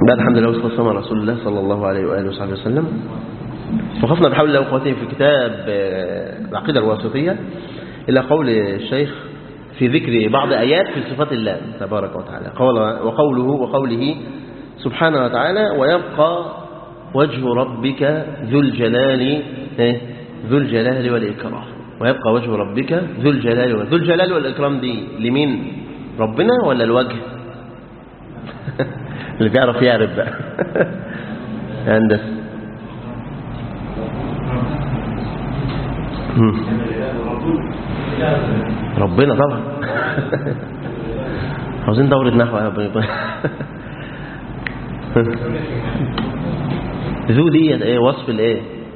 بعد الحمد لله والصلاة والسلام على رسول الله صلى الله عليه وآله وصحبه وسلم وقفنا بحول الله وقوته في كتاب العقيدة الواسطية إلى قول الشيخ في ذكر بعض آيات في صفات الله تبارك وتعالى قول وقوله وقوله سبحانه وتعالى ويبقى وجه ربك ذو الجلال ذو الجلال والإكرام ويبقى وجه ربك ذو الجلال ذو الجلال والإكرام دي لمين ربنا ولا الوجه اللي بيعرف يعرف بقى هندسه ربنا طبعا عاوزين دورة نحو يا ربنا ذو دي ايه وصف الايه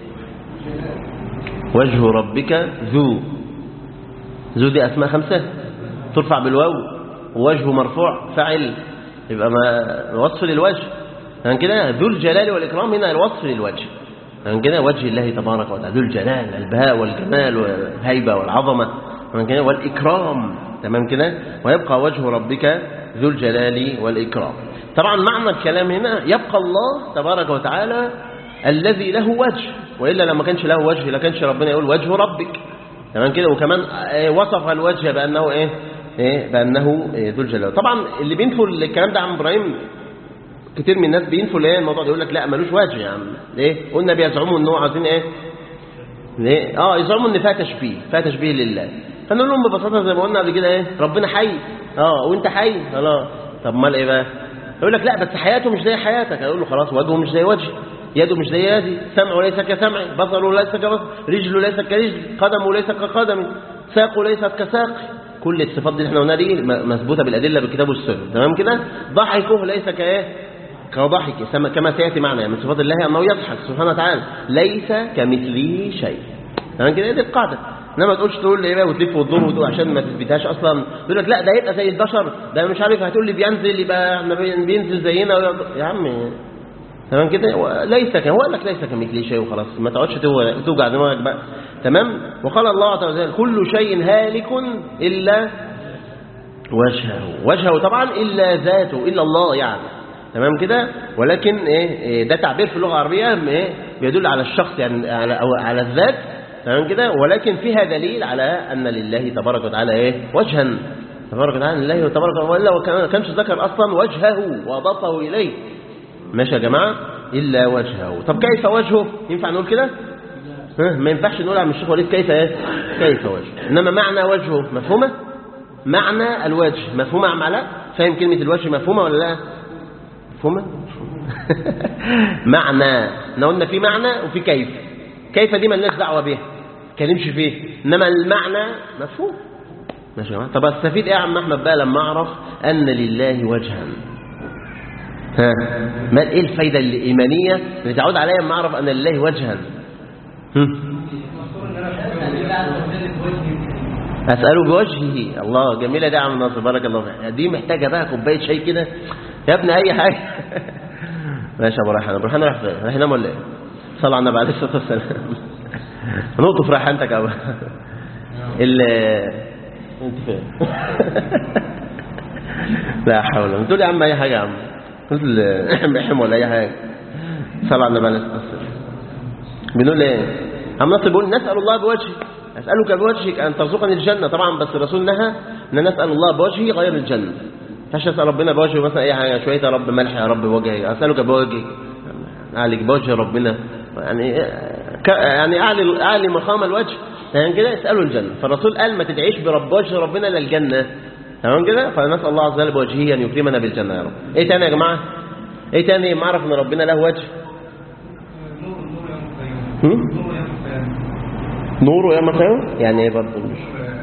وجه ربك ذو ذو دي اسماء خمسة ترفع بالواو ووجهه مرفوع فعل يبقى ما وصف للوجه يعني كده ذو الجلال والإكرام هنا الوصف للوجه يعني كده وجه الله تبارك وتعالى ذو الجلال البهاء والجمال والهيبة والعظمة يعني كده والإكرام تمام كده ويبقى وجه ربك ذو الجلال والإكرام طبعا معنى الكلام هنا يبقى الله تبارك وتعالى الذي له وجه وإلا لما كانش له وجه لكانش ربنا يقول وجه ربك تمام كده وكمان وصف الوجه بأنه إيه إيه بأنه ذو الجلال طبعا اللي بينفوا الكلام ده عن إبراهيم كتير من الناس بينفوا ليه الموضوع ده يقول لك لا ملوش وجه يا عم ليه قلنا بيزعموا ان هو عايزين ايه ليه اه يزعموا ان فيها تشبيه فيها تشبيه لله فنقول لهم ببساطه زي ما قلنا قبل كده ايه ربنا حي اه وانت حي خلاص طب امال ايه بقى يقول لك لا بس حياته مش زي حياتك اقول له خلاص وجهه مش زي وجهي يده مش زي يدي سمعه ليس كسمعي بصره ليس كبصر رجله ليس كرجلي قدمه ليس كقدمي ساقه ليست كساقي كل الصفات دي اللي احنا قلناها دي مثبوته بالادله بالكتاب والسنه تمام كده ضحكه ليس كايه كضحك كما سياتي معنا من صفات الله انه يضحك سبحانه وتعالى ليس كمثله شيء تمام كده دي القاعده انما ما تقولش تقول لي ايه بقى وتلف وتدور وتقول عشان ما تثبتهاش اصلا يقول لك لا ده يبقى زي البشر ده مش عارف هتقول لي بينزل يبقى احنا بينزل زينا يا عم تمام كده ليس هو قال لك ليس كمثله شيء وخلاص ما تقعدش توجع دماغك بقى تمام وقال الله عز وجل كل شيء هالك الا وجهه وجهه طبعا الا ذاته الا الله يعني تمام كده ولكن ايه ده تعبير في اللغه العربيه ايه بيدل على الشخص يعني على أو على الذات تمام كده ولكن فيها دليل على ان لله تبارك وتعالى ايه وجها تبارك وتعالى لله تبارك وتعالى والا كانش ذكر اصلا وجهه واضافه اليه ماشي يا جماعه الا وجهه طب كيف وجهه ينفع نقول كده ما ينفعش نقول عن الشيخ وليد كيف ايه كيف وجهه انما معنى وجهه مفهومه معنى الوجه مفهومه عم لا فاهم كلمه الوجه مفهومه ولا لا مفهومه معنى احنا قلنا في معنى وفي كيف كيف دي مالناش دعوه بيها كلمش فيه انما المعنى مفهوم ماشي يا جماعه طب استفيد ايه يا عم احمد بقى لما اعرف ان لله وجها ها ما ايه الفايده الايمانيه اللي تعود عليا لما اعرف ان لله وجها اساله بوجهه الله جميله دي يا عم ناصر بارك الله فيك دي محتاجه بقى كوبايه شاي كده يا ابني اي حاجه ماشي يا ابو ريحان ابو ريحان رايح فين رايح ينام ولا ايه صلى على النبي عليه الصلاه والسلام نقطه في ريحانتك يا ابو ال انت فين لا حول ولا قلت لي يا عم اي حاجه يا عم قلت له احم ولا اي حاجه صلى على النبي عليه الصلاه والسلام بنقول ايه عم نصر بيقول نسال الله بوجهه اسالك بوجهك ان ترزقني الجنه طبعا بس الرسول نهى ان نسال الله بوجهه غير الجنه فاش اسال ربنا بوجهه مثلا اي حاجه شويه يا رب ملح يا رب بوجهي اسالك بوجهك اعلق بوجه ربنا يعني يعني اعلي اعلي مقام الوجه يعني كده اسالوا الجنه فالرسول قال ما تدعيش برب وجه ربنا للجنه تمام كده فنسال الله عز وجل بوجهه ان يكرمنا بالجنه يا رب ايه تاني يا جماعه ايه تاني ما اعرف ان ربنا له وجه نوره يا مكان يعني ايه برضه مش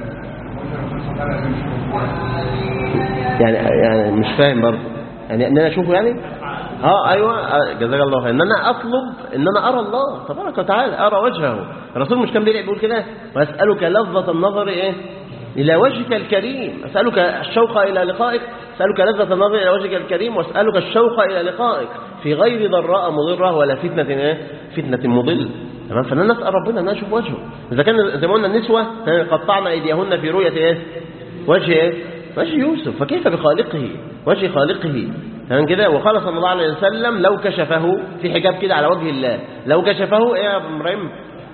يعني يعني مش فاهم برضه يعني ان انا اشوفه يعني اه ايوه جزاك الله خير ان انا اطلب ان انا ارى الله تبارك وتعالى ارى وجهه الرسول مش كان بيقول كده واسالك لذة النظر ايه الى وجهك الكريم اسالك الشوق الى لقائك اسالك لذة النظر الى وجهك الكريم واسالك الشوق الى لقائك في غير ضراء مضره ولا فتنه ايه فتنه مضل تمام فانا نسال ربنا ان اشوف وجهه اذا كان زي ما قلنا النسوه قطعنا ايديهن في رؤيه ايه وجه ايه وجه يوسف فكيف بخالقه وجه خالقه تمام كده وقال صلى الله عليه وسلم لو كشفه في حجاب كده على وجه الله لو كشفه ايه يا ابو ابراهيم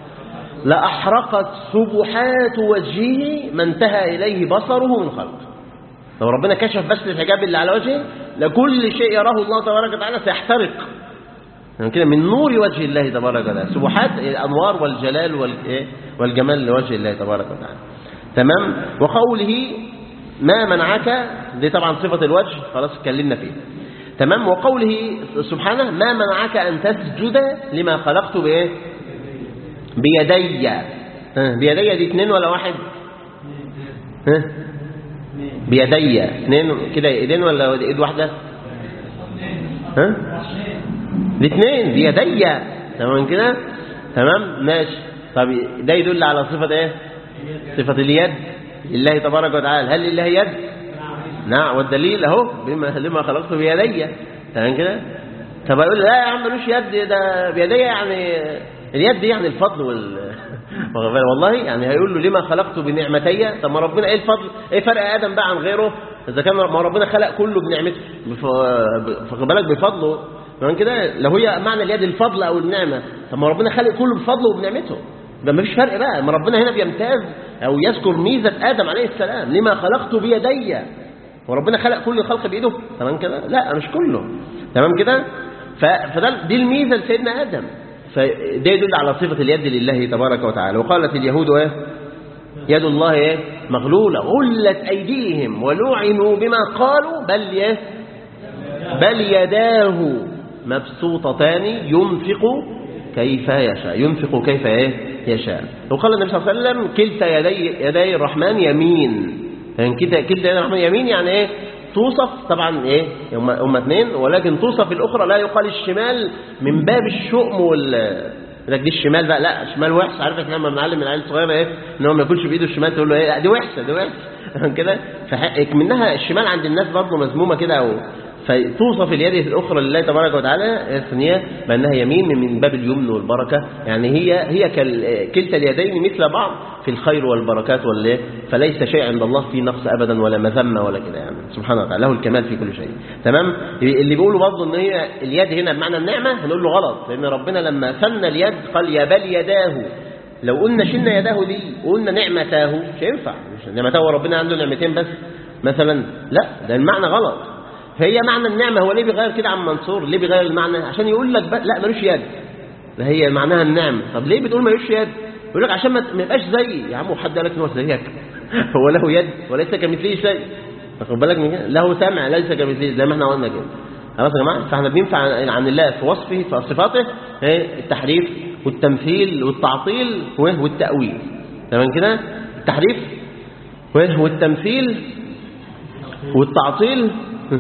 لأحرقت سبحات وجهه ما انتهى إليه بصره من خلق لو ربنا كشف بس الحجاب اللي على وجهه لكل شيء يراه الله تبارك وتعالى سيحترق يعني كده من نور وجه الله تبارك وتعالى سبحات الأنوار والجلال والإيه؟ والجمال لوجه الله تبارك وتعالى تمام وقوله ما منعك دي طبعا صفة الوجه خلاص اتكلمنا فيه تمام وقوله سبحانه ما منعك أن تسجد لما خلقت بإيه بيدي ها، بيدي دي اتنين ولا واحد ها؟ بيدي اتنين كده ايدين ولا ايد واحدة ها الاثنين بيدي تمام كده تمام ماشي طب ده يدل على صفة ايه صفة اليد لله تبارك وتعالى هل لله يد نعم والدليل اهو بما لما خلقت بيدي تمام كده طب يقول لا يا عم ملوش يد ده بيدي يعني اليد يعني الفضل وال واخد بالك؟ والله يعني هيقول له لما خلقت بنعمتي طب ما ربنا ايه الفضل ايه فرق ادم بقى عن غيره اذا كان ما ربنا خلق كله بنعمته بف- واخد بالك بفضله تمام كده لو هي معنى اليد الفضل او النعمه طب ما ربنا خلق كله بفضله وبنعمته ده مفيش فرق بقى ما ربنا هنا بيمتاز او يذكر ميزه ادم عليه السلام لما خلقت بيدي وربنا خلق كل الخلق بايده تمام كده لا مش كله تمام كده ف- فده دي الميزه لسيدنا ادم فده يدل على صفه اليد لله تبارك وتعالى وقالت اليهود ايه يد الله ايه مغلوله غلت ايديهم ولعنوا بما قالوا بل ايه بل يداه مبسوطتان ينفق كيف يشاء ينفق كيف ايه يشاء وقال النبي صلى الله عليه وسلم كلتا يدي يدي الرحمن يمين يعني كده كلتا يدي الرحمن يمين يعني ايه توصف طبعا ايه هم هم اثنين ولكن توصف الاخرى لا يقال الشمال من باب الشؤم وال لك دي الشمال بقى لا الشمال وحش عارف احنا لما بنعلم العيال الصغيره ايه ان هو ما ياكلش بايده الشمال تقول له ايه لا دي وحشه دي وحشه كده فحقك منها الشمال عند الناس برضه مذمومه كده او فتوصف اليد الأخرى لله تبارك وتعالى الثانية بأنها يمين من باب اليمن والبركة يعني هي هي كال- كلتا اليدين مثل بعض في الخير والبركات وال فليس شيء عند الله فيه نقص أبدا ولا مذمة ولا كده يعني سبحانه وتعالى له الكمال في كل شيء تمام اللي بيقولوا برضه ان هي اليد هنا بمعنى النعمة هنقول له غلط لأن ربنا لما ثنى اليد قال يا بل يداه لو قلنا شلنا يداه دي وقلنا نعمتاه مش هينفع مش نعمتاه وربنا عنده نعمتين بس مثلا لا ده المعنى غلط فهي معنى النعمة هو ليه بيغير كده عم منصور ليه بيغير المعنى عشان يقول لك بقى لا ملوش يد ده هي معناها النعمة طب ليه بتقول ملوش يد يقول لك عشان ما ما يبقاش زيي يا عم وحد قال لك ان هو زيك هو له يد وليس كمثله شيء واخد بالك من كده له سمع ليس كمثله زي ما احنا قلنا كده خلاص يا جماعه فاحنا بننفع عن عن الله في وصفه في صفاته إيه؟ التحريف والتمثيل والتعطيل والتأويل تمام كده التحريف والتمثيل والتعطيل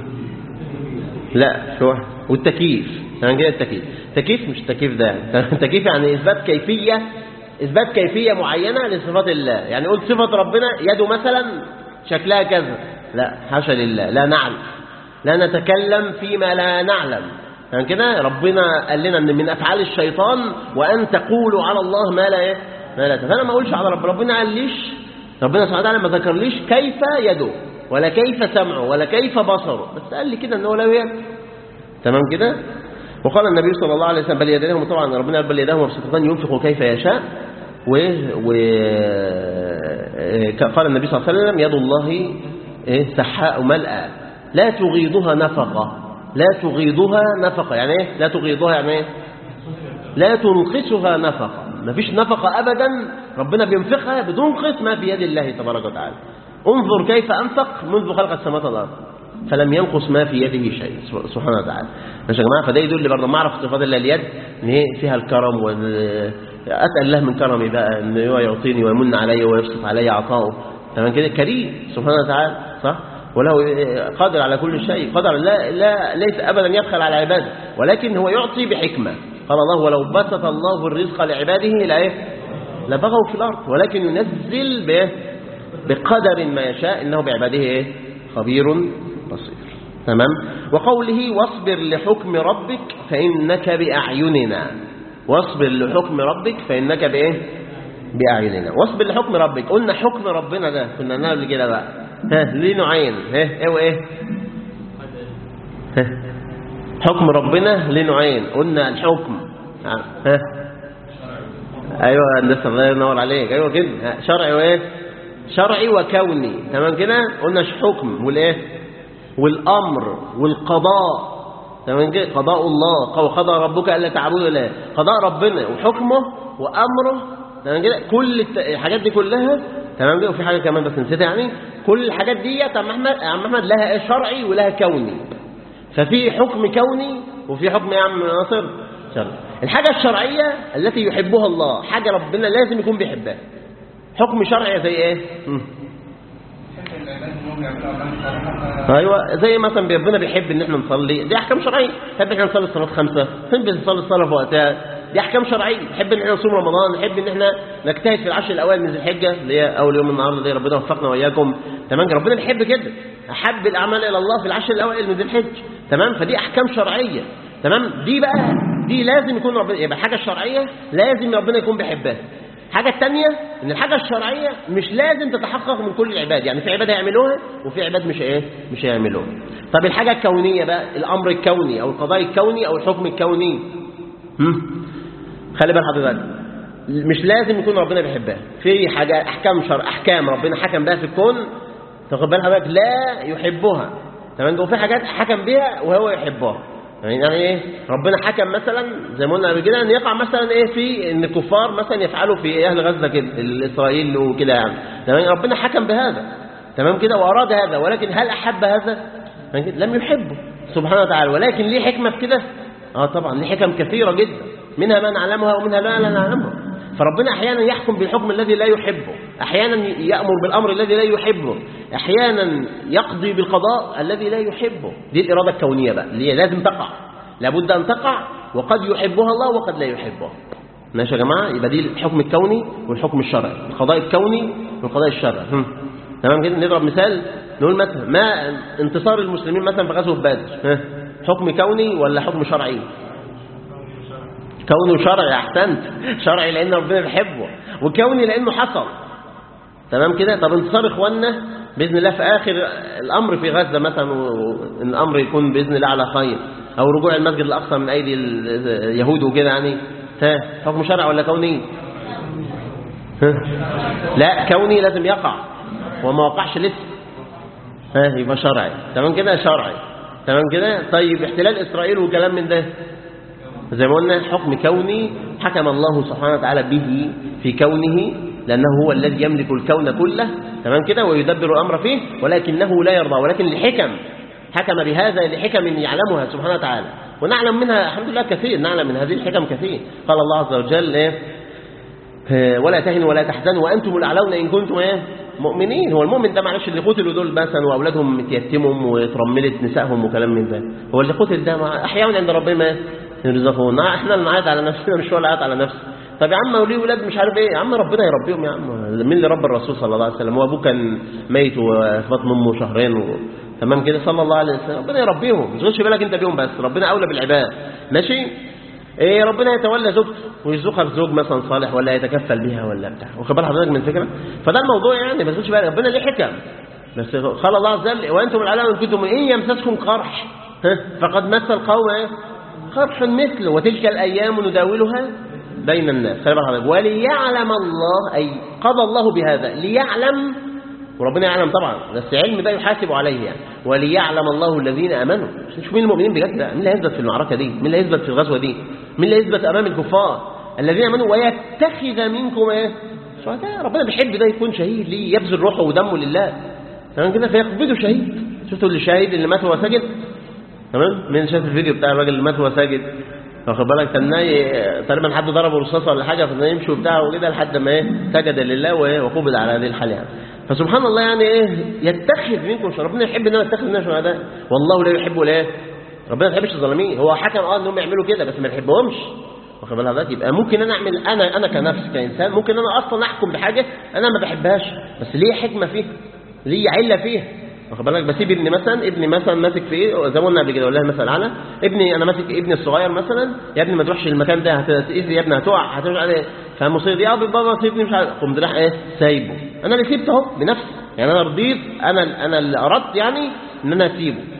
لا شو والتكييف يعني كده التكييف تكييف مش التكييف ده التكييف يعني اثبات كيفيه اثبات كيفيه معينه لصفات الله يعني قلت صفه ربنا يده مثلا شكلها كذا لا حاشا لله لا نعلم لا نتكلم فيما لا نعلم يعني كده ربنا قال لنا ان من افعال الشيطان وان تقولوا على الله ما لا إيه؟ ما لا فانا ما اقولش على رب ربنا قال ليش ربنا سبحانه وتعالى ما ذكرليش كيف يده ولا كيف سمعه ولا كيف بصره بس قال لي كده ان هو له يد تمام كده وقال النبي صلى الله عليه وسلم بل يداه طبعا ربنا قال بل يداه مبسوطتان ينفق كيف يشاء و, و... قال النبي صلى الله عليه وسلم يد الله إيه؟ سحاء ملأى لا تغيضها نفقة لا تغيضها نفقة يعني ايه لا تغيضها يعني ايه لا تنقصها نفقة ما فيش نفقة أبدا ربنا بينفقها بتنقص ما في يد الله تبارك وتعالى انظر كيف أنفق منذ خلق السماوات والأرض فلم ينقص ما في يده شيء سبحانه وتعالى ماشي يا جماعه فده يدل برضه ما اعرف صفات الله اليد ان هي فيها الكرم وال اسال الله من كرمي بقى ان هو يعطيني ويمن علي ويبسط علي عطاؤه تمام كده كريم سبحانه وتعالى صح وله قادر على كل شيء قادر لا, لا ليس ابدا يبخل على عباده ولكن هو يعطي بحكمه قال الله ولو بسط الله الرزق لعباده لا ايه لبغوا في الارض ولكن ينزل بايه بقدر ما يشاء انه بعباده ايه خبير بصير تمام وقوله واصبر لحكم ربك فإنك بأعيننا واصبر لحكم ربك فإنك بإيه بأعيننا واصبر لحكم ربك قلنا حكم ربنا ده كنا نقول كده بقى ها ليه نوعين ها ايه وايه ها حكم ربنا لنوعين قلنا الحكم ها ايوه هندسه الله ينور عليك ايوه كده ها، شرعي وايه شرعي وكوني تمام كده قلنا ش- حكم والايه والامر والقضاء تمام كده قضاء الله وقضى ربك الا تعبدوا الا قضاء ربنا وحكمه وامره تمام كده كل الت- الحاجات دي كلها تمام كده وفي حاجه كمان بس نسيتها يعني كل الحاجات دي يا عم احمد يا عم احمد لها ايه شرعي ولها كوني ففي حكم كوني وفي حكم يا عم ناصر شرعي الحاجه الشرعيه التي يحبها الله حاجه ربنا لازم يكون بيحبها حكم شرعي زي ايه مم. ايوه زي مثلا ربنا بيحب ان احنا نصلي دي احكام شرعيه نحب ان احنا نصلي الصلاه خمسه نحب نصلي الصلاه في وقتها دي احكام شرعيه نحب ان احنا نصوم رمضان نحب ان احنا نجتهد في العشر الاوائل من ذي الحجه اللي هي اول يوم النهارده دي ربنا وفقنا واياكم تمام ربنا بيحب كده احب الاعمال الى الله في العشر الاوائل من ذي الحجه تمام فدي احكام شرعيه تمام دي بقى دي لازم يكون ربنا يبقى الحاجه الشرعيه لازم ربنا يكون بيحبها الحاجة الثانية ان الحاجة الشرعية مش لازم تتحقق من كل العباد يعني في عباد هيعملوها وفي عباد مش ايه مش هيعملوها طب الحاجة الكونية بقى الامر الكوني او القضاء الكوني او الحكم الكوني هم؟ خلي بال حضرتك مش لازم يكون ربنا بيحبها في حاجة احكام شر احكام ربنا حكم بها في الكون تاخد بال حضرتك لا يحبها تمام وفي حاجات حكم بها وهو يحبها يعني يعني ايه ربنا حكم مثلا زي ما قلنا قبل كده ان يقع مثلا ايه في ان الكفار مثلا يفعلوا في اهل غزه كده الاسرائيل وكده يعني تمام ربنا حكم بهذا تمام كده واراد هذا ولكن هل احب هذا تمام كده؟ لم يحبه سبحانه وتعالى ولكن ليه حكمه في كده اه طبعا ليه حكم كثيره جدا منها ما نعلمها ومنها ما لا نعلمها فربنا احيانا يحكم بالحكم الذي لا يحبه احيانا يامر بالامر الذي لا يحبه احيانا يقضي بالقضاء الذي لا يحبه دي الاراده الكونيه بقى اللي هي لازم تقع لابد ان تقع وقد يحبها الله وقد لا يحبها ماشي يا جماعه يبقى دي الحكم الكوني والحكم الشرعي القضاء الكوني والقضاء الشرعي هم. تمام كده نضرب مثال نقول مثلا ما انتصار المسلمين مثلا في غزوه بدر ها؟ حكم كوني ولا حكم شرعي كوني وشرعي احسنت شرعي لان ربنا بيحبه وكوني لانه حصل تمام كده طب انتصار اخواننا باذن الله في اخر الامر في غزه مثلا وان الامر يكون باذن الله على خير او رجوع المسجد الاقصى من ايدي اليهود وكده يعني ها حكم شرعي ولا كوني ها؟ لا كوني لازم يقع وما وقعش لسه ها يبقى شرعي تمام كده شرعي تمام كده طيب احتلال اسرائيل وكلام من ده زي ما قلنا حكم كوني حكم الله سبحانه وتعالى به في كونه لأنه هو الذي يملك الكون كله تمام كده ويدبر الأمر فيه ولكنه لا يرضى ولكن لحكم حكم بهذا لحكم يعلمها سبحانه وتعالى ونعلم منها الحمد لله كثير نعلم من هذه الحكم كثير قال الله عز وجل إيه؟ ولا تهنوا ولا تحزنوا وأنتم الأعلون إن كنتم إيه؟ مؤمنين هو المؤمن ده معلش اللي قتلوا دول مثلا واولادهم متيتمهم وترملت نسائهم وكلام من ده هو اللي قتل ده احيانا عند ربنا يرزقون احنا اللي نعيط على نفسنا مش هو اللي عيط على نفسه طب يا عم وليه ولاد مش عارف ايه يا عم ربنا يربيهم يا عم مين اللي ربى الرسول صلى الله عليه وسلم هو ابوه كان ميت وفي بطن امه شهرين و... تمام كده صلى الله عليه وسلم ربنا يربيهم ما تشغلش بالك انت بيهم بس ربنا اولى بالعباد ماشي ايه ربنا يتولى زوجته ويرزقها بزوج مثلا صالح ولا يتكفل بها ولا بتاع واخد بال حضرتك من الفكره فده الموضوع يعني ما تشغلش بالك ربنا ليه حكم بس قال الله عز وجل وانتم العلام ان كنتم ان يمسسكم قرح فقد مس القوم ايه قرح مثله وتلك الايام نداولها بين الناس خلي بالك حضرتك وليعلم الله اي قضى الله بهذا ليعلم وربنا يعلم طبعا بس علم ده يحاسب عليه يعني وليعلم الله الذين امنوا شوف مين المؤمنين بجد مين اللي هيثبت في المعركه دي مين اللي هيثبت في الغزوه دي مين اللي هيثبت امام الكفار الذين امنوا ويتخذ منكم ايه شهداء ربنا بيحب ده يكون شهيد ليه يبذل روحه ودمه لله تمام كده فيقبضه شهيد شفتوا اللي شهيد اللي مات وهو ساجد تمام مين شاف الفيديو بتاع الراجل اللي مات وهو ساجد واخد بالك تناي تقريبا حد ضربه رصاصه ولا حاجه فكان يمشي وبتاع وكده لحد ما ايه سجد لله وقبض على هذه الحال يعني فسبحان الله يعني ايه يتخذ منكم شهداء ربنا يحب ان يتخذ مننا شهداء والله لا يحب الايه ربنا ما يحبش الظالمين هو حكم اه انهم يعملوا كده بس ما يحبهمش واخد بالك حضرتك يبقى ممكن انا اعمل انا انا كنفس كانسان ممكن انا اصلا احكم بحاجه انا ما بحبهاش بس ليه حكمه فيها ليه عله فيها واخد بالك بسيب ابني مثلا ابني مثلا ماسك في ايه زي ما قلنا قبل كده والله مثلا على ابني انا ماسك ابني الصغير مثلا يا ابني ما تروحش المكان ده هتأذي يا ابني هتقع هتمشي عليه فمصير يا بابا سيبني مش عارف قمت راح ايه سايبه انا اللي سيبته اهو بنفسي يعني انا رضيت انا انا اللي اردت يعني ان انا اسيبه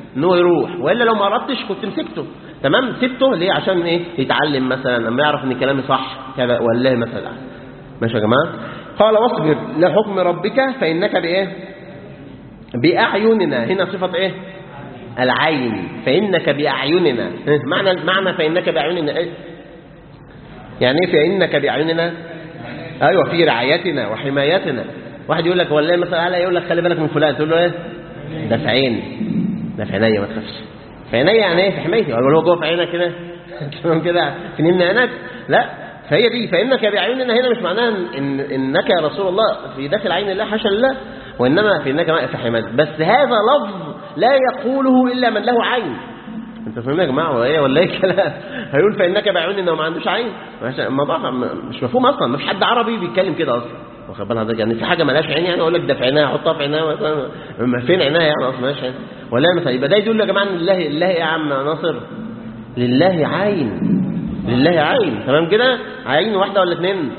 ان هو يروح والا لو ما اردتش كنت مسكته تمام سبته ليه عشان ايه يتعلم مثلا لما يعرف ان كلامي صح كذا والله مثلا ماشي يا جماعه قال واصبر لحكم ربك فانك بايه باعيننا هنا صفه ايه العين فانك باعيننا إيه؟ معنى معنى فانك باعيننا ايه يعني ايه فانك باعيننا ايوه في رعايتنا وحمايتنا واحد يقول لك والله مثلا على يقول لك خلي بالك من فلان تقول له ايه ده في عيني ده في عينيا ما تخافش في عينيا يعني ايه في حمايتي ولا هو جوه في عينك كده تمام كده في نمنا عينك لا فهي دي فانك باعيننا هنا مش معناها إن انك يا رسول الله في داخل عين الله حاشا لله وانما في انك في حمايتي بس هذا لفظ لا يقوله الا من له عين انت فاهمين يا جماعه ولا ايه ولا ايه كلام هيقول فانك باعيننا وما عندوش عين الموضوع مش مفهوم اصلا ما فيش حد عربي بيتكلم كده اصلا واخد بالك حضرتك يعني في حاجه مالهاش عين يعني اقول لك ده في عينها احطها في عينها مثلا ما فين عينها يعني اصلا مالهاش عين ولا مثلا يبقى ده يدل يا جماعه ان لله لله يا عم ناصر لله عين لله عين تمام كده عين واحده ولا اثنين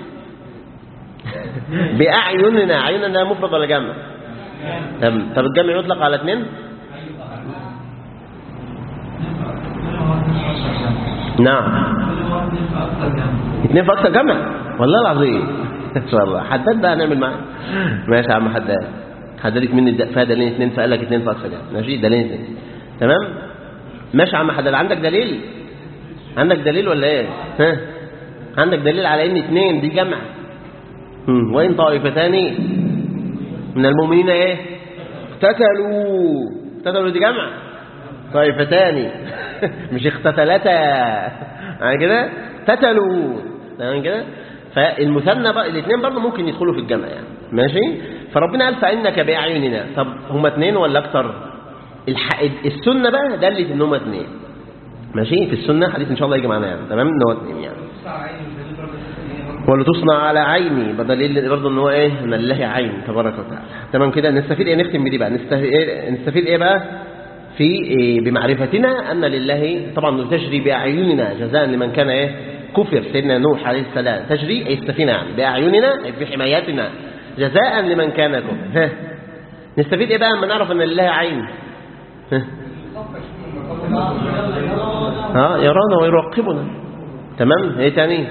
باعيننا عيننا ده مفرد ولا جمع طب طب الجمع يطلق على اثنين نعم اثنين في اكثر جمع والله العظيم ان شاء الله حداد بقى هنعمل معاه ماشي يا عم حداد حددك مني فيها دليل اثنين فقال لك اثنين في اكثر جمع ماشي دليل اثنين تمام ماشي يا عم حداد عندك دليل عندك دليل ولا ايه ها عندك دليل على ان اثنين دي جمع هم. وان طائفتان من المؤمنين ايه اقتتلوا اقتتلوا دي جمع طائفتان مش اختتلتا يعني كده اقتتلوا تمام كده فالمثنى بقى الاثنين برضه ممكن يدخلوا في الجمع يعني ماشي فربنا قال فانك باعيننا طب هما اثنين ولا اكتر الح... السنه بقى دلت ان هما اثنين ماشي في السنه حديث ان شاء الله يجي معانا يعني تمام ان هو اثنين يعني ولا تصنع على عيني بدليل برضه ان هو ايه ان الله عين تبارك وتعالى تمام كده نستفيد ايه نختم بدي بقى نستفيد ايه, نستفيد إيه بقى في إيه بمعرفتنا ان لله طبعا تجري باعيننا جزاء لمن كان ايه كفر سيدنا نوح عليه السلام تجري أي السفينة يعني بأعيننا أي في حمايتنا جزاء لمن كان كفر ها نستفيد إيه بقى أما نعرف أن لله عين ها ها يرانا ويراقبنا تمام ايه تاني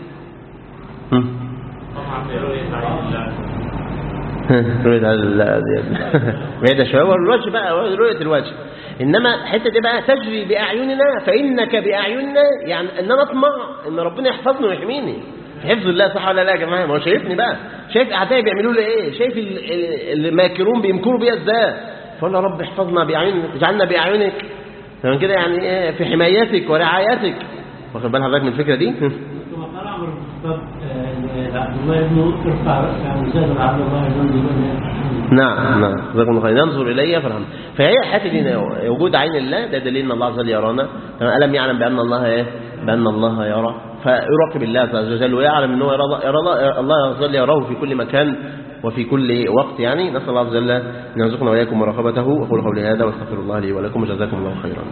رؤية بعيدة شوية والوجه بقى رؤية الوجه إنما حتة دي بقى تجري بأعيننا فإنك بأعيننا يعني أن أنا أطمع أن ربنا يحفظني ويحميني حفظ الله صح ولا لا يا جماعة ما هو شايفني بقى شايف أعدائي بيعملوا لي إيه شايف الماكرون بيمكروا بيا إزاي فقال يا رب احفظنا بأعينك اجعلنا بأعينك تمام كده يعني إيه في حمايتك ورعايتك واخد بال حضرتك من الفكرة دي عبد الله بن ارفع يعني زاد عبد الله بن نعم نعم جزاكم الله خير ينظر الي فرحم فهي حته دي وجود عين الله ده دليل ان الله عز وجل يرانا الم يعلم بان الله ايه بان الله يرى فيراقب الله عز وجل ويعلم ان هو يرى يرى الله عز وجل يراه في كل مكان وفي كل وقت يعني نسال الله عز وجل ان يرزقنا واياكم مراقبته اقول قولي هذا واستغفر الله لي ولكم وجزاكم الله خيرا